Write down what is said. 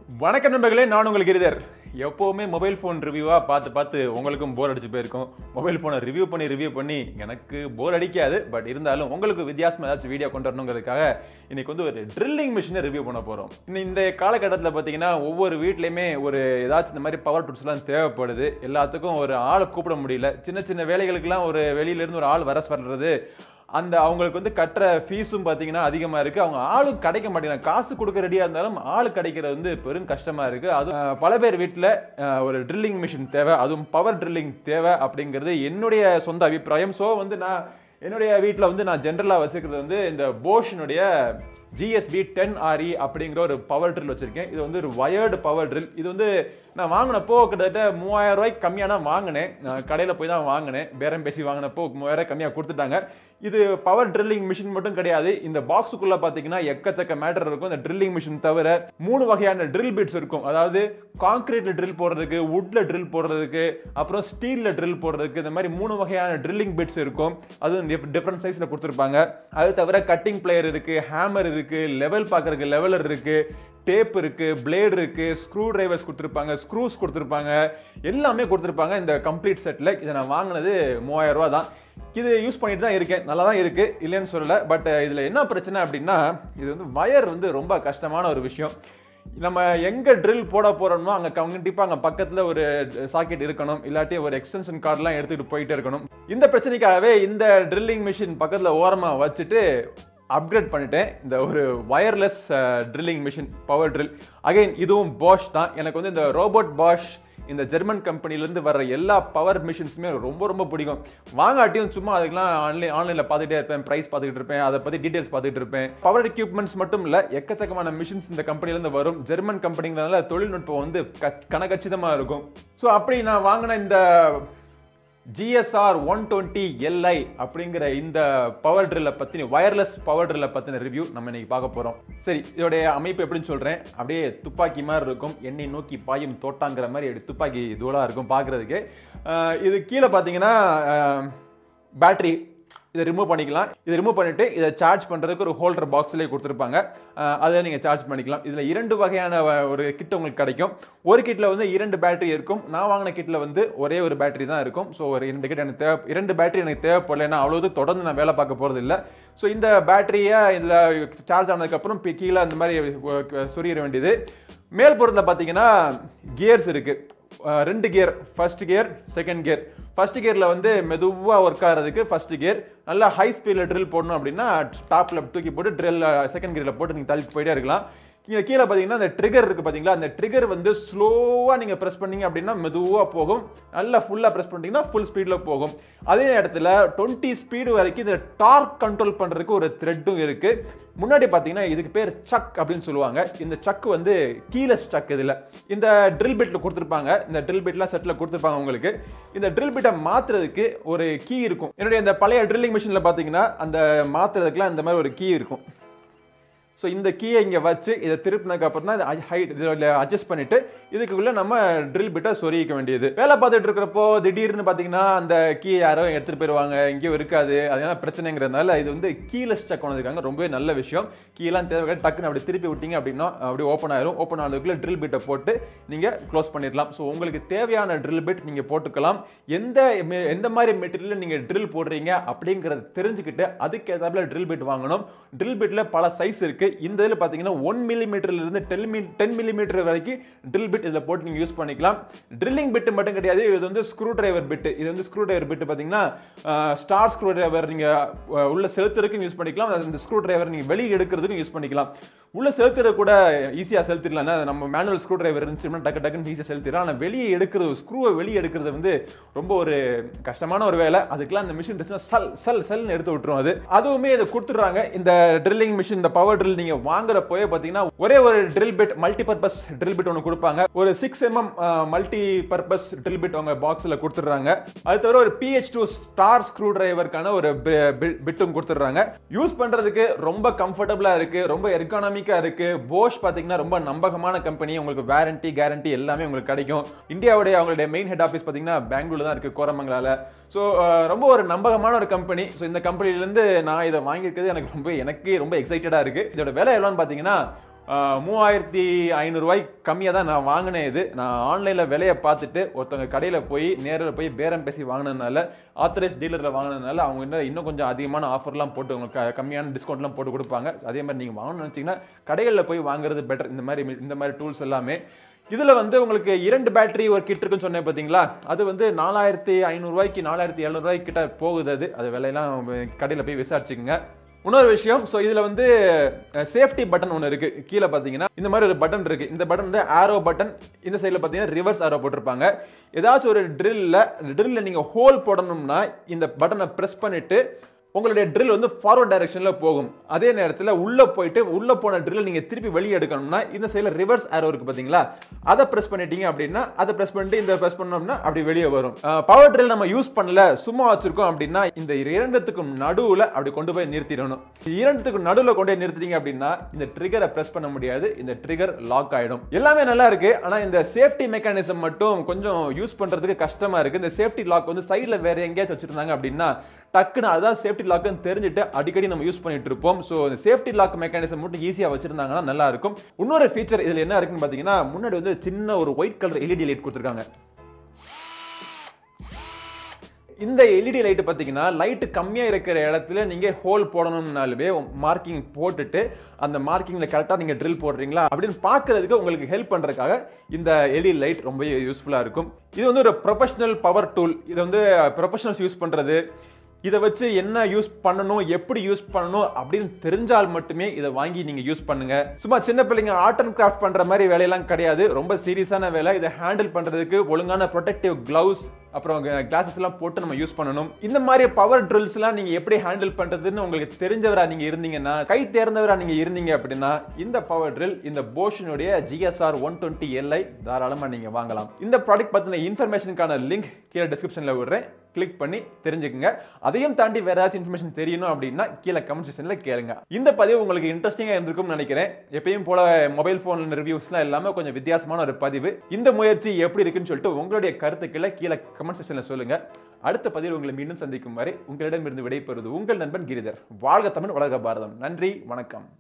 வணக்கம் நண்பர்களே நான் உங்களுக்கு கிரிதர் எப்போவுமே மொபைல் ஃபோன் ரிவ்யூவாக பார்த்து பார்த்து உங்களுக்கும் போர் அடிச்சு போயிருக்கும் மொபைல் ஃபோனை ரிவ்யூ பண்ணி ரிவ்யூ பண்ணி எனக்கு போர் அடிக்காது பட் இருந்தாலும் உங்களுக்கு வித்தியாசமாக ஏதாச்சும் வீடியோ கொண்டு வரணுங்கிறதுக்காக இன்னைக்கு வந்து ஒரு ட்ரில்லிங் மிஷினை ரிவ்யூ பண்ண போகிறோம் இந்த காலகட்டத்தில் பார்த்தீங்கன்னா ஒவ்வொரு வீட்லேயுமே ஒரு ஏதாச்சும் இந்த மாதிரி பவர் டூல்ஸ்லாம் தேவைப்படுது எல்லாத்துக்கும் ஒரு ஆளை கூப்பிட முடியல சின்ன சின்ன வேலைகளுக்கெல்லாம் ஒரு வெளியிலேருந்து ஒரு ஆள் வர வர்றது அந்த அவங்களுக்கு வந்து கட்டுற ஃபீஸும் பார்த்தீங்கன்னா அதிகமாக இருக்குது அவங்க ஆளும் கிடைக்க மாட்டேங்கிறாங்க காசு கொடுக்க ரெடியாக இருந்தாலும் ஆள் கிடைக்கிறது வந்து பெரும் கஷ்டமாக இருக்குது அது அஹ், பல பேர் வீட்டில் ஒரு ட்ரில்லிங் மிஷின் தேவை அதுவும் பவர் ட்ரில்லிங் தேவை அப்படிங்கிறது என்னுடைய சொந்த அபிப்பிராயம் ஸோ வந்து நான் என்னுடைய வீட்டில் வந்து நான் ஜென்ரலாக வச்சுக்கிறது வந்து இந்த போஷினுடைய ஜிஎஸ்பி டென் ஆர்இ அப்படிங்கிற ஒரு பவர் ட்ரில் வச்சிருக்கேன் இது வந்து ஒரு வயர்டு பவர் ட்ரில் இது வந்து நான் வாங்கினப்போ கிட்டத்தட்ட மூவாயிரம் ரூபாய்க்கு கம்மியாக தான் வாங்கினேன் கடையில் போய் தான் வாங்கினேன் பேரம் பேசி வாங்கினப்போ மூவாயிரம் கம்மியாக கொடுத்துட்டாங்க இது பவர் ட்ரில்லிங் மிஷின் மட்டும் கிடையாது இந்த பாக்ஸுக்குள்ள பார்த்தீங்கன்னா எக்கச்சக்க மேட்டர் இருக்கும் இந்த ட்ரில்லிங் மிஷின் தவிர மூணு வகையான ட்ரில் பிட்ஸ் இருக்கும் அதாவது கான்கிரீட்ல ட்ரில் போடுறதுக்கு வுட்ல ட்ரில் போடுறதுக்கு அப்புறம் ஸ்டீல்ல ட்ரில் போடுறதுக்கு இந்த மாதிரி மூணு வகையான ட்ரில்லிங் பிட்ஸ் இருக்கும் அதுவும் டிஃப்ரெண்ட் சைஸ்ல கொடுத்துருப்பாங்க அது தவிர கட்டிங் பிளேயர் இருக்கு ஹேமர் இருக்கு லெவல் பார்க்கறதுக்கு லெவலர் இருக்கு டேப் இருக்கு பிளேட் இருக்கு ஸ்க்ரூ டிரைவர்ஸ் கொடுத்துருப்பாங்க ஸ்க்ரூஸ் கொடுத்துருப்பாங்க எல்லாமே கொடுத்துருப்பாங்க இந்த கம்ப்ளீட் செட்டில் இதை நான் வாங்கினது மூவாயிரம் ரூபா தான் இது யூஸ் பண்ணிட்டு தான் இருக்கேன் நல்லா தான் இருக்கு இல்லைன்னு சொல்லல பட் இதில் என்ன பிரச்சனை அப்படின்னா இது வந்து வயர் வந்து ரொம்ப கஷ்டமான ஒரு விஷயம் நம்ம எங்க ட்ரில் போட போறோமோ அங்க கண்டிப்பா அங்க பக்கத்துல ஒரு சாக்கெட் இருக்கணும் இல்லாட்டி ஒரு எக்ஸ்டென்ஷன் கார்டெலாம் எடுத்துட்டு போயிட்டே இருக்கணும் இந்த பிரச்சனைக்காகவே இந்த ட்ரில்லிங் மிஷின் பக்கத்துல ஓரமா வச்சுட்டு அப்கிரேட் பண்ணிட்டேன் இந்த ஒரு wireless drilling machine power drill again இதுவும் பாஷ் தான் எனக்கு வந்து இந்த ரோபோட் பாஷ் இந்த ஜெர்மன் கம்பெனிலேருந்து வர்ற எல்லா பவர் மிஷின்ஸுமே ரொம்ப ரொம்ப பிடிக்கும் வாங்காட்டியும் சும்மா அதுக்கெல்லாம் ஆன்லைன் ஆன்லைனில் பார்த்துட்டே இருப்பேன் ப்ரைஸ் பார்த்துக்கிட்டு இருப்பேன் அதை பற்றி டீட்டெயில்ஸ் பார்த்துட்டு இருப்பேன் பவர் எக்யூப்மெண்ட்ஸ் மட்டும் இல்லை எக்கச்சக்கமான மிஷின்ஸ் இந்த கம்பெனிலேருந்து வரும் ஜெர்மன் கம்பெனிங்கிறதுனால தொழில்நுட்பம் வந்து க கனகச்சிதமாக இருக்கும் ஸோ அப்படி நான் வாங்கின இந்த ஜிஎஸ்ஆர் ஒன் டுவெண்ட்டி எல்ஐ அப்படிங்கிற இந்த பவர் ட்ரில்லை பற்றின வயர்லெஸ் பவர் ட்ரில்லை பற்றின ரிவ்யூ நம்ம இன்னைக்கு பார்க்க போகிறோம் சரி இதோடைய அமைப்பு எப்படின்னு சொல்கிறேன் அப்படியே துப்பாக்கி மாதிரி இருக்கும் எண்ணெய் நோக்கி பாயும் தோட்டாங்கிற மாதிரி அப்படி துப்பாக்கி தூளாக இருக்கும் பார்க்குறதுக்கு இது கீழே பார்த்தீங்கன்னா பேட்டரி இதை ரிமூவ் பண்ணிக்கலாம் இதை ரிமூவ் பண்ணிட்டு இதை சார்ஜ் பண்ணுறதுக்கு ஒரு ஹோல்டர் பாக்ஸ்லேயே கொடுத்துருப்பாங்க அஹ் அதை நீங்கள் சார்ஜ் பண்ணிக்கலாம் இதில் இரண்டு வகையான வ- ஒரு கிட் உங்களுக்கு கிடைக்கும் ஒரு கிட்டில் வந்து இரண்டு பேட்டரி இருக்கும் நான் வாங்கின கிட்டில் வந்து ஒரே ஒரு பேட்டரி தான் இருக்கும் ஸோ ஒரு இரண்டு கிட் எனக்கு தேவை இரண்டு பேட்டரி எனக்கு தேவைப்படலைன்னா அவ்வளவு தொடர்ந்து நான் வேலை பார்க்க போகிறது இல்லை ஸோ இந்த பேட்டரியை இதில் சார்ஜ் ஆனதுக்கப்புறம் பி- கீழே அந்த மாதிரி அஹ், சொருகிட வேண்டியது மேல் புறத்தில் பார்த்தீங்கன்னா கியர்ஸ் இருக்குது அஹ் ரெண்டு gear first gear second gear first கியரில் வந்து மெதுவாக ஒர்க் ஆகிறதுக்கு ஃபர்ஸ்ட் கியர் நல்லா ஹை ஸ்பீடில் ட்ரில் போடணும் அப்படின்னா டாப்பில் தூக்கி போட்டு ட்ரில் செகண்ட் கியரில் போட்டு நீங்கள் தள்ளிட்டு போயிட்டே இருக்கலாம் இங்கே கீழே பார்த்தீங்கன்னா அந்த ட்ரிகர் இருக்குது பார்த்தீங்களா அந்த ட்ரிகர் வந்து ஸ்லோவாக நீங்கள் ப்ரெஸ் பண்ணீங்க அப்படின்னா மெதுவாக போகும் நல்லா ஃபுல்லாக ப்ரெஸ் பண்ணிட்டீங்கன்னா ஃபுல் ஸ்பீடில் போகும் அதே இடத்துல டுவெண்ட்டி ஸ்பீடு வரைக்கும் இந்த டார்க் கண்ட்ரோல் பண்ணுறதுக்கு ஒரு த்ரெட்டும் இருக்குது முன்னாடி பார்த்தீங்கன்னா இதுக்கு பேர் சக் அப்படின்னு சொல்லுவாங்க இந்த சக் வந்து கீலஸ் சக் இதில் இந்த ட்ரில் பிட்டில் கொடுத்துருப்பாங்க இந்த ட்ரில் பிட்லாம் செட்டில் கொடுத்துருப்பாங்க உங்களுக்கு இந்த ட்ரில் பிட்டை மாற்றுறதுக்கு ஒரு கீ இருக்கும் என்னுடைய இந்த பழைய ட்ரில்லிங் மிஷினில் பார்த்தீங்கன்னா அந்த மாற்றுறதுக்குலாம் இந்த மாதிரி ஒரு கீ இருக்கும் ஸோ இந்த கீயை இங்கே வச்சு இதை திருப்பினதுக்கு அப்புறம் தான் இதை ஹைட் இதில் அட்ஜஸ்ட் பண்ணிட்டு இதுக்குள்ள நம்ம ட்ரில் பிட்டை சொருகிக்க வேண்டியது வேலை பார்த்துட்டு இருக்கிறப்போ திடீர்னு பார்த்தீங்கன்னா அந்த கீ யாரோ எடுத்துகிட்டு போயிடுவாங்க எங்கேயும் இருக்காது அதனால பிரச்சனைங்கிறதுனால இது வந்து கீலெஸ் செக் பண்ணிருக்காங்க ரொம்பவே நல்ல விஷயம் கீழெல்லாம் தேவை டக்குன்னு அப்படி திருப்பி விட்டீங்க அப்படின்னா அப்படியே ஓப்பன் ஆயிரும் ஓப்பன் ஆனதுக்குள்ள ட்ரில் பிட்டை போட்டு நீங்கள் க்ளோஸ் பண்ணிடலாம் ஸோ உங்களுக்கு தேவையான ட்ரில் பிட் நீங்கள் போட்டுக்கலாம் எந்த மெ- எந்த மாதிரி மெட்டீரியல் நீங்கள் ட்ரில் போடுறீங்க அப்படிங்கிறத தெரிஞ்சுக்கிட்டு அதுக்கு ஏதாப்புல ட்ரில் பிட் வாங்கணும் ட்ரில் பிட்ல பல சைஸ் இருக்கு இந்த இதில் பார்த்தீங்கன்னா ஒன் மில்லிமீட்டர்ல இருந்து டென் மி டென் மில்லிமீட்டர் வரைக்கும் ட்ரில் பிட் இதில் போட்டு நீங்கள் யூஸ் பண்ணிக்கலாம் ட்ரில்லிங் பிட் மட்டும் கிடையாது இது வந்து ஸ்க்ரூ டிரைவர் பிட் இது வந்து ஸ்க்ரூ டிரைவர் பிட் பார்த்தீங்கன்னா ஸ்டார் ஸ்க்ரூ டிரைவர் நீங்கள் உள்ள செலுத்துறதுக்கும் யூஸ் பண்ணிக்கலாம் அந்த ஸ்க்ரூ டிரைவர் நீங்கள் வெளியே எடுக்கிறதுக்கும் யூஸ் பண்ணிக்கலாம் உள்ள செலுத்துறது கூட ஈஸியாக செலுத்திடலாம் ஏன்னா நம்ம மேனுவல் ஸ்க்ரூ டிரைவர் இருந்துச்சுன்னா டக்கு டக்குன்னு ஈஸியாக செலுத்திடலாம் ஆனால் வெளியே எடுக்கிறது ஸ்க்ரூவை வெளியே எடுக்கிறது வந்து ரொம்ப ஒரு கஷ்டமான ஒரு வேலை அதுக்கெல்லாம் அந்த மிஷின் இருந்துச்சுன்னா சல் சல் சல்னு எடுத்து விட்டுரும் அது அதுவுமே இதை கொடுத்துட்றாங்க இந்த ட்ரில்லிங் மிஷின் இந்த பவர் ட்ரில் நீங்க வாங்குறப்போயே பார்த்தீங்கன்னா ஒரே ஒரு drill bit multi purpose drill bit ஒன்று கொடுப்பாங்க ஒரு six MM multi purpose drill bit அவங்க பாக்ஸில் கொடுத்துட்றாங்க அது தவிர ஒரு பிஹெச் டூ ஸ்டார் ஸ்க்ரூ டிரைவருக்கான ஒரு பிட்டும் கொடுத்துட்றாங்க யூஸ் பண்றதுக்கு ரொம்ப கம்ஃபர்டபுளா இருக்கு ரொம்ப எர்கானமிக்கா இருக்கு போஷ் பாத்தீங்கன்னா ரொம்ப நம்பகமான கம்பெனி உங்களுக்கு வாரண்டி கேரண்டி எல்லாமே உங்களுக்கு கிடைக்கும் இந்தியாவுடைய அவங்களுடைய மெயின் ஹெட் ஆஃபீஸ் பாத்தீங்கன்னா பெங்களூர்ல தான் இருக்கு கோரமங்கலால ஸோ ரொம்ப ஒரு நம்பகமான ஒரு கம்பெனி ஸோ இந்த கம்பெனிலேருந்து நான் இதை வாங்கியிருக்கிறது எனக்கு ரொம்ப எனக்கு ரொம்ப எக்ஸைட்டடாக இருக்கு இதோட விலை எவ்வளோன்னு பார்த்தீங்கன்னா ஆஹ், மூவாயிரத்தி ஐநூறுரூவாய் கம்மியாக தான் நான் வாங்கினேன் இது நான் ஆன்லைனில் விலையை பார்த்துட்டு ஒருத்தவங்க கடையில் போய் நேரில் போய் பேரம் பேசி வாங்கினதுனால ஆத்தரைஸ் டீலரில் வாங்கினதுனால அவங்க இன்னும் இன்னும் கொஞ்சம் அதிகமான ஆஃபர்லாம் போட்டு உங்களுக்கு க- கம்மியான டிஸ்கவுண்ட்லாம் போட்டு கொடுப்பாங்க அதே மாதிரி நீங்கள் வாங்கணும்னு நினச்சிங்கன்னா கடைகளில் போய் வாங்குறது பெட்டர் இந்த மாதிரி இந்த மாதிரி டூல்ஸ் எல்லாமே இதுல வந்து உங்களுக்கு இரண்டு பேட்டரி ஒரு கிட் இருக்குன்னு சொன்னேன் பாத்தீங்களா அது வந்து நாலாயிரத்தி ஐநூறுரூவாய்க்கு நாலாயிரத்தி எழுநூறுவாய்க்கு கிட்ட போகுது அது அது விலையெல்லாம் கடையில் போய் விசாரிச்சுக்கோங்க இன்னொரு விஷயம் ஸோ இதில் வந்து சேஃப்டி பட்டன் ஒன்று இருக்கு கீழே பார்த்தீங்கன்னா இந்த மாதிரி ஒரு பட்டன் இருக்கு இந்த பட்டன் வந்து ஆரோ பட்டன் இந்த சைடில் பார்த்தீங்கன்னா ரிவர்ஸ் ஆரோ போட்டிருப்பாங்க ஏதாச்சும் ஒரு ட்ரில்ல ட்ரில்ல நீங்கள் ஹோல் போடணும்னா இந்த பட்டனை ப்ரெஸ் பண்ணிட்டு உங்களுடைய ட்ரில் வந்து ஃபார்வர்ட் டைரக்ஷன்ல போகும் அதே நேரத்தில் உள்ள போயிட்டு உள்ள போன ட்ரில் நீங்க திருப்பி வெளியே எடுக்கணும்னா இந்த சைடில் ரிவர்ஸ் ஆரோ இருக்கு பாத்தீங்களா அதை பிரஸ் பண்ணிட்டீங்க அப்படின்னா அதை பிரஸ் பண்ணிட்டு இந்த பிரஸ் பண்ணோம்னா அப்படி வெளியே வரும் பவர் ட்ரில் நம்ம யூஸ் பண்ணல சும்மா வச்சிருக்கோம் அப்படின்னா இந்த இரண்டுத்துக்கும் நடுவுல அப்படி கொண்டு போய் நிறுத்திடணும் இரண்டுத்துக்கும் நடுவுல கொண்டு போய் நிறுத்திட்டீங்க அப்படின்னா இந்த ட்ரிகரை பிரஸ் பண்ண முடியாது இந்த ட்ரிகர் லாக் ஆயிடும் எல்லாமே நல்லா இருக்கு ஆனா இந்த சேஃப்டி மெக்கானிசம் மட்டும் கொஞ்சம் யூஸ் பண்றதுக்கு கஷ்டமா இருக்கு இந்த சேஃப்டி லாக் வந்து சைடுல வேற எங்கேயாச்சும் வச்சிருந்தாங்க அப்படின்னா டக்குன்னு அதான் சேஃப்டி லாக்னு தெரிஞ்சுட்டு அடிக்கடி நம்ம யூஸ் பண்ணிட்டு இருப்போம் ஸோ இந்த சேஃப்டி லாக் மெக்கானிசம் மட்டும் ஈஸியாக வச்சிருந்தாங்கன்னா நல்லா இருக்கும் இன்னொரு ஃபீச்சர் இதில் என்ன இருக்குன்னு பார்த்தீங்கன்னா முன்னாடி வந்து சின்ன ஒரு ஒயிட் கலர் எல்இடி லைட் கொடுத்துருக்காங்க இந்த எல்இடி லைட் பார்த்தீங்கன்னா லைட் கம்மியாக இருக்கிற இடத்துல நீங்கள் ஹோல் போடணும்னாலுமே மார்க்கிங் போட்டுட்டு அந்த மார்க்கிங்கில் கரெக்டாக நீங்கள் ட்ரில் போடுறீங்களா அப்படின்னு பார்க்கறதுக்கு உங்களுக்கு ஹெல்ப் பண்ணுறதுக்காக இந்த எல்இடி லைட் ரொம்ப யூஸ்ஃபுல்லாக இருக்கும் இது வந்து ஒரு ப்ரொஃபஷனல் பவர் டூல் இது வந்து ப்ரொஃபஷனல்ஸ் யூஸ் பண்ணுறது இதை வச்சு என்ன யூஸ் பண்ணணும் எப்படி யூஸ் பண்ணணும் அப்படின்னு தெரிஞ்சால் மட்டுமே இதை வாங்கி நீங்க யூஸ் பண்ணுங்க சும்மா சின்ன பிள்ளைங்க ஆர்ட் அண்ட் கிராஃப்ட் பண்ற மாதிரி வேலையெல்லாம் கிடையாது ரொம்ப சீரியஸான வேலை இதை ஹேண்டில் பண்றதுக்கு ஒழுங்கான ப்ரொடெக்டிவ் கிளவுஸ் அப்புறம் கிளாஸஸ் எல்லாம் போட்டு நம்ம யூஸ் பண்ணணும் இந்த மாதிரி பவர் ட்ரில்ஸ் எல்லாம் நீங்க எப்படி ஹேண்டில் பண்றதுன்னு உங்களுக்கு தெரிஞ்சவரா நீங்க இருந்தீங்கன்னா கை தேர்ந்தவரா நீங்க இருந்தீங்க அப்படின்னா இந்த பவர் ட்ரில் இந்த போஷனுடைய ஜிஎஸ்ஆர் ஒன் டுவெண்ட்டி எல்ஐ தாராளமா நீங்க வாங்கலாம் இந்த ப்ராடக்ட் பத்தின இன்ஃபர்மேஷனுக்கான லிங்க் கீழே டிஸ்கிரிப்ஷன்ல விடுறேன் கிளிக் பண்ணி தெரிஞ்சுக்குங்க அதையும் தாண்டி வேற ஏதாச்சும் இன்ஃபர்மேஷன் தெரியணும் அப்படின்னா கீழே கமெண்ட் செக்ஷன்ல கேளுங்க இந்த பதிவு உங்களுக்கு இன்ட்ரெஸ்டிங்கா இருந்திருக்கும்னு நினைக்கிறேன் எப்பயும் போல மொபைல் போன் ரிவ்யூஸ்லாம் இல்லாம கொஞ்சம் வித்தியாசமான ஒரு பதிவு இந்த முயற்சி எப்படி இருக்குன்னு சொல்லிட்டு உங்களுடைய கருத்துக்களை கீழே கமெண்ட் செக்ஷன்ல சொல்லுங்க அடுத்த பதிவில் உங்களை மீண்டும் சந்திக்கும் வரை உங்களிடமிருந்து விடைபெறுவது உங்கள் நண்பன் கிரிதர் வாழ்க தமிழ் வளர்க பாரதம் நன்றி வணக்கம்